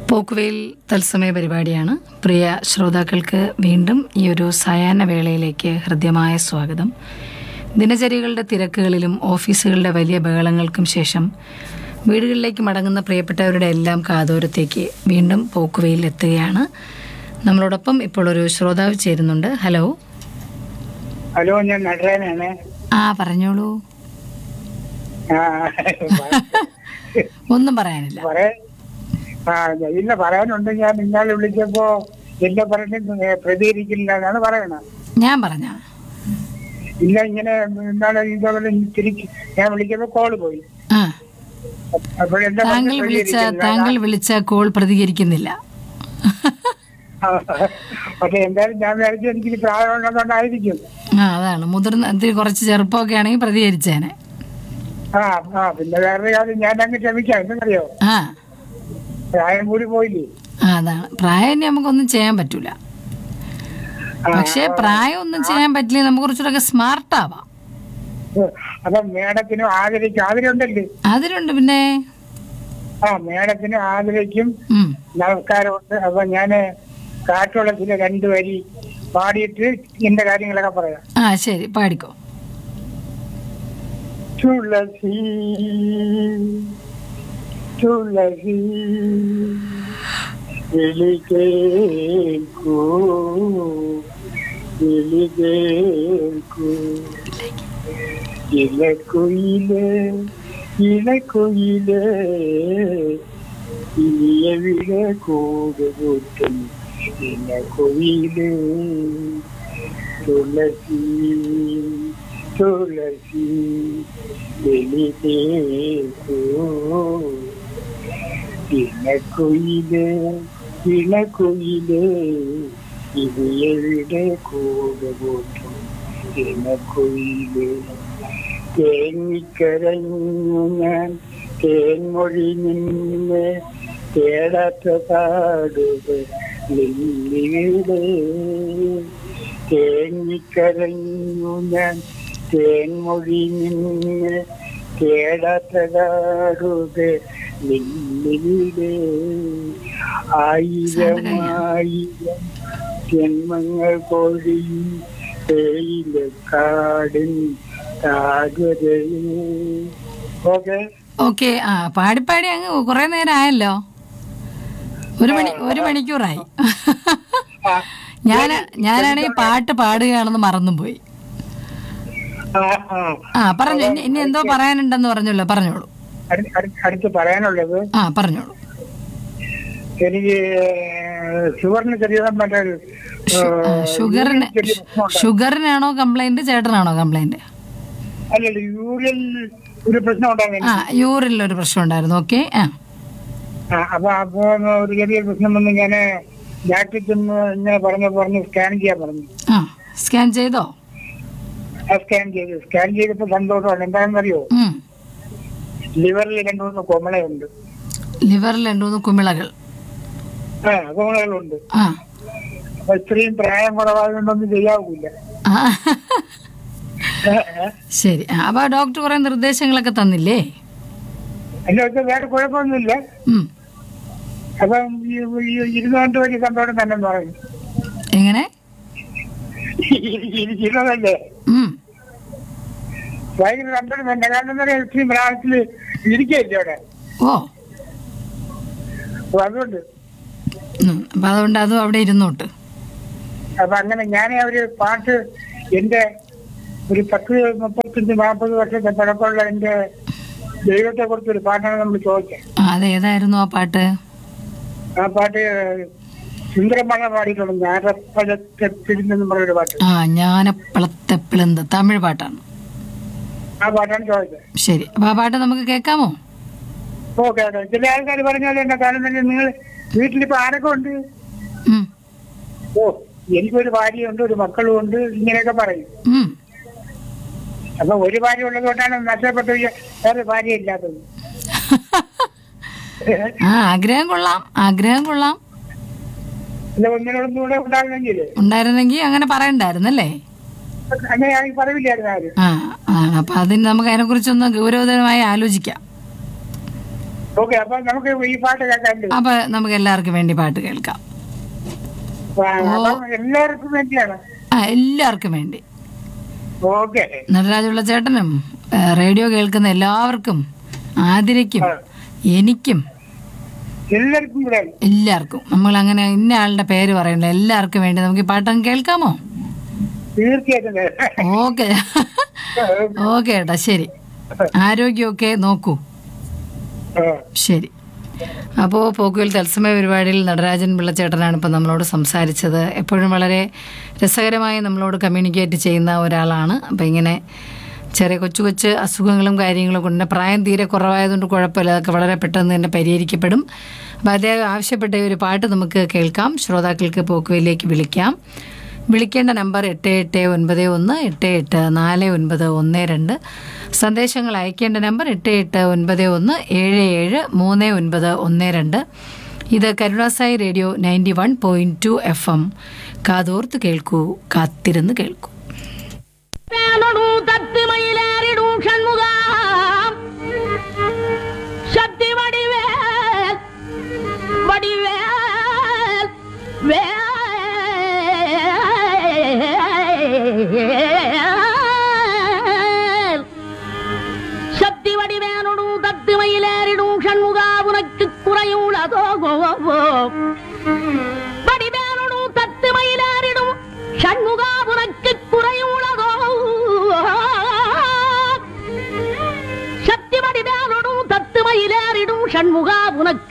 പോക്കുവെയിൽ തത്സമയ പരിപാടിയാണ് പ്രിയ ശ്രോതാക്കൾക്ക് വീണ്ടും ഈ ഒരു സായാഹ്ന വേളയിലേക്ക് ഹൃദ്യമായ സ്വാഗതം ദിനചര്യകളുടെ തിരക്കുകളിലും ഓഫീസുകളുടെ വലിയ ബഹളങ്ങൾക്കും ശേഷം വീടുകളിലേക്ക് മടങ്ങുന്ന പ്രിയപ്പെട്ടവരുടെ എല്ലാം കാതോരത്തേക്ക് വീണ്ടും പോക്കുവെയിൽ എത്തുകയാണ് നമ്മളോടൊപ്പം ഇപ്പോൾ ഒരു ശ്രോതാവ് ചേരുന്നുണ്ട് ഹലോ ഹലോ ഞാൻ നടരാനാണ് ആ പറഞ്ഞോളൂ ആ, ഒന്നും പറയാനില്ല പറയാ ആ ഇല്ല പറയാനുണ്ട് ഞാൻ ഇന്നാളെ വിളിച്ചപ്പോ എന്നെ പറഞ്ഞ് പ്രതികരിക്കില്ല എന്നാണ് പറയണത് ഞാൻ പറഞ്ഞ ഇല്ല ഇങ്ങനെ ഇന്നാളെ ഇതേപോലെ തിരിച്ച് ഞാൻ വിളിച്ചപ്പോ കോള് പോയി ആ അപ്പോഴെന്താ താങ്കൾ വിളിച്ച താങ്കൾ വിളിച്ച കോൾ പ്രതികരിക്കുന്നില്ല പക്ഷെ എന്തായാലും ഞാൻ വിചാരിച്ചു എനിക്ക് പ്രായമുള്ളതുകൊണ്ടായിരിക്കും ആ അതാണ് മുതിർന്ന ഇത്തിരി കുറച്ച് ചെറുപ്പമൊക്കെ ആണെങ്കിൽ പ്രതികരിച്ചേനെ ആ ആ പിന്നെ വേറെ കാര്യം ഞാൻ അങ്ങ് ക്ഷമിക്കാം എന്നറിയോ ആ പ്രായം കൂടി പോയില്ലേ ആ, അതാണ് പ്രായം ഇനി നമുക്കൊന്നും ചെയ്യാൻ പറ്റൂല ആ, പക്ഷേ പ്രായം ഒന്നും ചെയ്യാൻ പറ്റില്ല നമുക്ക് കുറച്ചുകൂടെ സ്മാർട്ട് ആവാം അപ്പൊ മേഡത്തിനും ആദരിക്കും ആദരവുണ്ടല്ലേ അതിലുണ്ട് പിന്നെ ആ മേഡത്തിനും ആദരയ്ക്കും ഉം. നമസ്കാരമുണ്ട് അപ്പൊ ഞാന് കാറ്റുള്ള ചില രണ്ടു വരി പാടിയിട്ട് എന്റെ കാര്യങ്ങളൊക്കെ പറയാം ആ ശരി പാടിക്കോ തുളസി തുളസി വിളിക്കേൽക്കൂ വിളിക്കേൽക്കൂ ഇലക്കുയിലേ ഇലക്കുയിലേ ഇനിയെവിടെ കൂടുകൂട്ടും ഇലക്കുയിലേ തുളസി തുളസി വെളിതേക്കൂ ഇണക്കുയിലേ ഇണക്കുയിലേ ഇത് എവിടെ കൂടുകൂട്ടും ഇണക്കുയിലേ തേങ്ങിക്കരഞ്ഞു ഞാൻ തേൻമൊഴി നിന്ന് തേടാത്ത പാടുകൾ ലില്ലിവിടെ തേങ്ങിക്കരഞ്ഞു ഞാൻ തേൻമൊഴി നിന്ന് തേടാത്ത കാടുകൾ ലില്ലിവിടെ ആയിരം ആയിരം ജന്മങ്ങൾ കൊഴിയും തേയിലക്കാടിൻ താഴ്വരയിൽ ഓക്കെ ഓക്കെ ആ പാടിപ്പാടി അങ്ങ് കുറെ നേരം ആയല്ലോ ഒരു മണി ഒരു മണിക്കൂറായി ഞാൻ ഞാനാണെങ്കിൽ പാട്ട് പാടുകയാണെന്ന് മറന്നും പോയി ആ ആ ആ പറഞ്ഞു ഇനി ഇനി എന്തോ പറയാനുണ്ടെന്ന് പറഞ്ഞല്ലോ പറഞ്ഞോളൂ അടു- അടു- അടുത്ത് പറയാനുള്ളത് ആ പറഞ്ഞോളൂ എനിക്ക് ഷുഗറിന് ചെറിയ മറ്റേ ആ, ഷുഗറിന് ഷുഗറിനാണോ കംപ്ലൈന്റ് ചേട്ടനാണോ കംപ്ലൈന്റ് അല്ലല്ല യൂറിയൻ ഒരു പ്രശ്നം ഉണ്ടാകും ആ യൂറിനിൽ ഒരു പ്രശ്നം ഉണ്ടായിരുന്നു ഓക്കെ ആ ആ അപ്പൊ അപ്പൊ ഒരു ചെറിയ പ്രശ്നം വന്ന് ഞാൻ ഡാക്ടർ ചെന്ന് ഇങ്ങനെ പറഞ്ഞു പറഞ്ഞു സ്കാൻ ചെയ്യാൻ പറഞ്ഞു ആ സ്കാൻ ചെയ്തോ ആ സ്കാൻ ചെയ്തു സ്കാൻ ചെയ്തപ്പോ സന്തോഷമാണ് എന്താണെന്നറിയോ ഉം. ലിവറിൽ രണ്ടു മൂന്ന് കുമളയുണ്ട് ലിവറിൽ രണ്ടു മൂന്ന് കുമിളകൾ ആ കുമളകളുണ്ട് ആ അപ്പൊ ഇത്രയും പ്രായം കുറവായതുകൊണ്ടൊന്നും ചെയ്യാവൂല ആ. ശരി ആ, അപ്പൊ ഡോക്ടർ കുറെ നിർദ്ദേശങ്ങളൊക്കെ തന്നില്ലേ എന്റെ അടുത്ത് വേറെ കുഴപ്പമൊന്നുമില്ല ഉം. അപ്പം ഈ ഈ ഇരുന്നോണ്ട് വലിയ സന്തോഷം തന്നെ പറഞ്ഞു എങ്ങനെ ഇരുന്നതല്ലേ ഉം. ഭയങ്കര സന്തോഷം തന്നെ കാരണം എന്താ പറയാ ഇത്രയും പ്രായത്തില് ഇരിക്കല്ലേ അവിടെ ഓ അപ്പൊ അതുകൊണ്ട് ഉം. അപ്പൊ അതുകൊണ്ട് അതും അവിടെ ഇരുന്നോട്ട് അപ്പൊ അങ്ങനെ ഞാൻ ഒരു പാട്ട് എന്റെ ഒരു പത്ത് മുപ്പത്തഞ്ച് നാൽപ്പത് വർഷത്തെ പഴക്കമുള്ള എന്റെ ദൈവത്തെ കുറിച്ച് ഒരു പാട്ടാണ് നമ്മൾ ചോദിച്ചത് ആ, അതേതായിരുന്നു ആ പാട്ട് ആ പാട്ട് സുന്ദരമഴ പാടിയിട്ടുണ്ട് ഞാറപ്പഴത്തെ പിരിഞ്ഞെന്ന് പറഞ്ഞൊരു പാട്ട് ആ ഞാനപ്പളത്തെ പിളന്ത് തമിഴ് പാട്ടാണ് ആ പാട്ടാണ് ചോദിച്ചത് ശരി അപ്പൊ ആ പാട്ട് നമുക്ക് കേൾക്കാമോ ഓക്കെ ഓക്കെ ചില ആൾക്കാർ പറഞ്ഞാലും എന്നെ കാരണം തന്നെ നിങ്ങൾ വീട്ടിലിപ്പോ ആരൊക്കെ ഉണ്ട് ഉം. ഓ എനിക്കൊരു ഭാര്യയുണ്ട് ഒരു മക്കളും ഉണ്ട് ഇങ്ങനെയൊക്കെ പറയും ഉം. അപ്പൊ ഒരു ഭാര്യ ഉള്ളത് കൊണ്ടാണ് നഷ്ടപ്പെട്ടു പോയ വേറെ ഭാര്യ ഇല്ലാത്തത് ആ ആഗ്രഹം കൊള്ളാം ആഗ്രഹം കൊള്ളാം അല്ല ഒന്നിനോടൊന്നും കൂടെ ഉണ്ടാകുന്നെങ്കിൽ ഉണ്ടായിരുന്നെങ്കിൽ അങ്ങനെ പറയണ്ടായിരുന്നല്ലേ അങ്ങനെ ആണെങ്കിൽ പറയില്ലായിരുന്നു ആരും ആ ആ അപ്പൊ അതിന് നമുക്ക് അതിനെക്കുറിച്ചൊന്ന് ഗൗരവതരമായി ആലോചിക്കാം ഓക്കെ അപ്പൊ നമുക്ക് ഈ പാട്ട് കേൾക്കാൻ അപ്പൊ നമുക്ക് എല്ലാവർക്കും വേണ്ടി പാട്ട് കേൾക്കാം അപ്പം എല്ലാവർക്കും വേണ്ടിയാണ് ആ എല്ലാവർക്കും വേണ്ടി ഓക്കെ നടരാജുള്ള ചേട്ടനും ഏ, റേഡിയോ കേൾക്കുന്ന എല്ലാവർക്കും ആതിരയ്ക്കും എനിക്കും എല്ലാവർക്കും കൂടെ എല്ലാവർക്കും നമ്മൾ അങ്ങനെ ഇന്ന ആളുടെ പേര് പറയണ്ട എല്ലാവർക്കും വേണ്ടി നമുക്ക് ഈ പാട്ടങ്ങ് കേൾക്കാമോ തീർച്ചയായിട്ടും ഓക്കെ ഓക്കെ ഏട്ടാ ശരി ആരോഗ്യമൊക്കെ നോക്കൂ ആ. ശരി അപ്പോൾ പോക്കുവൽ തത്സമയ പരിപാടിയിൽ നടരാജൻ പിള്ളച്ചേട്ടനാണ് ഇപ്പം നമ്മളോട് സംസാരിച്ചത് എപ്പോഴും വളരെ രസകരമായി നമ്മളോട് കമ്മ്യൂണിക്കേറ്റ് ചെയ്യുന്ന ഒരാളാണ് അപ്പം ഇങ്ങനെ ചെറിയ കൊച്ചു കൊച്ചു അസുഖങ്ങളും കാര്യങ്ങളും കൊണ്ട് പ്രായം തീരെ കുറവായതുകൊണ്ട് കുഴപ്പമില്ല അതൊക്കെ വളരെ പെട്ടെന്ന് തന്നെ പരിഹരിക്കപ്പെടും അപ്പം അദ്ദേഹം ആവശ്യപ്പെട്ട ഈ ഒരു പാട്ട് നമുക്ക് കേൾക്കാം ശ്രോതാക്കൾക്ക് പോക്കുവലിലേക്ക് വിളിക്കാം വിളിക്കേണ്ട നമ്പർ എട്ട് എട്ട് ഒൻപത് ഒന്ന് എട്ട് എട്ട് നാല് ഒൻപത് ഒന്ന് രണ്ട് സന്ദേശങ്ങൾ അയക്കേണ്ട നമ്പർ എട്ട് എട്ട് ഒൻപത് ഒന്ന് ഏഴ് ഏഴ് മൂന്ന് ഒൻപത് ഒന്ന് രണ്ട് ഇത് കരുണാസായി radio ninety one point two F M കാതോർത്ത് കേൾക്കൂ കാത്തിരുന്ന് കേൾക്കൂ പേനൊടു തത്ത് മയിലേറിടും ഷൺമുഖ ശക്തി വടിവേൽ വടിവേൽ വേൽ ശക്തി വടിവേനൊടു തത്ത് മയിലേറിടും ഷൺമുഖ ഉനക്ക് കുറയുള്ളതോ വടിവേനൊടു തത്ത് മയിലേറിടും ഷൺമുഖ ഉനക്ക് കുറയുള്ളതോ ശക്തി വടിവേനൊടു തത്ത് മയിലേറിടും ഷൺമുഖ ഉനക്ക്